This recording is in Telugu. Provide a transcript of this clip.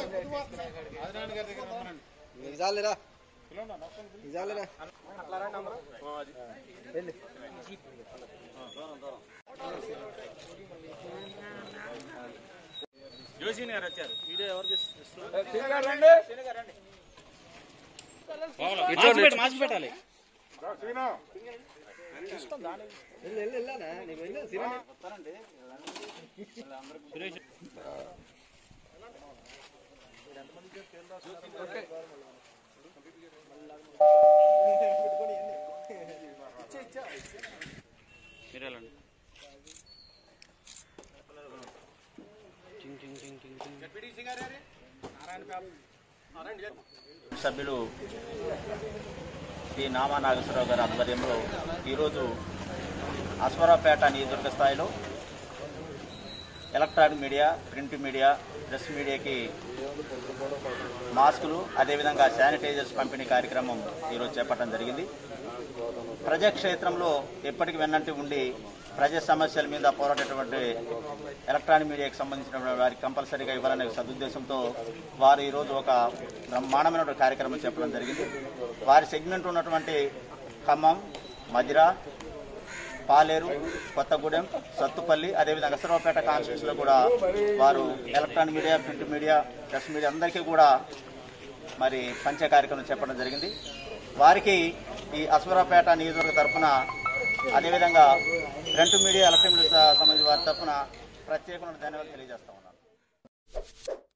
నిజాలేరా నిజాలేరా జోషిని గారు వచ్చారు వీడియో ఎవరు మాసి పెట్టాలి వెళ్ళు వెళ్ళు వెళ్ళానా నీకు వెళ్ళు సిరా మీరు వెళ్ళండి సభ్యులు శ్రీ నామా నాగేశ్వరరావు గారి ఆధ్వర్యంలో ఈరోజు అశ్వరావుపేట నియోజకవర్గ స్థాయిలో electronic media print media press మీడియాకి మాస్కులు అదేవిధంగా శానిటైజర్స్ పంపిణీ కార్యక్రమం ఈరోజు చేపట్టడం జరిగింది ప్రజాక్షేత్రంలో ఎప్పటికి వెన్నంటి ఉండి ప్రజా సమస్యల మీద పోరాడేటువంటి ఎలక్ట్రానిక్ మీడియాకి సంబంధించిన వారికి కంపల్సరీగా ఇవ్వాలనే సదుద్దేశంతో వారు ఈరోజు ఒక బ్రహ్మాండమైన కార్యక్రమం చెప్పడం జరిగింది వారి సెగ్మెంట్ ఉన్నటువంటి ఖమ్మం మధిర పాలేరు కొత్తగూడెం సత్తుపల్లి అదేవిధంగా అసరావుపేట కాన్స్టిట్యూన్సీలో కూడా వారు electronic media print media press media అందరికీ కూడా మరి పంచ కార్యక్రమం చెప్పడం జరిగింది వారికి ఈ అశ్వరాపేట నియోజకవర్గ తరఫున అదేవిధంగా ప్రింట్ మీడియా ఎలక్ట్రానిక్ మీడియా సంబంధించిన వారి తరఫున ప్రత్యేకమైన ధన్యవాదాలు తెలియజేస్తా ఉన్నాను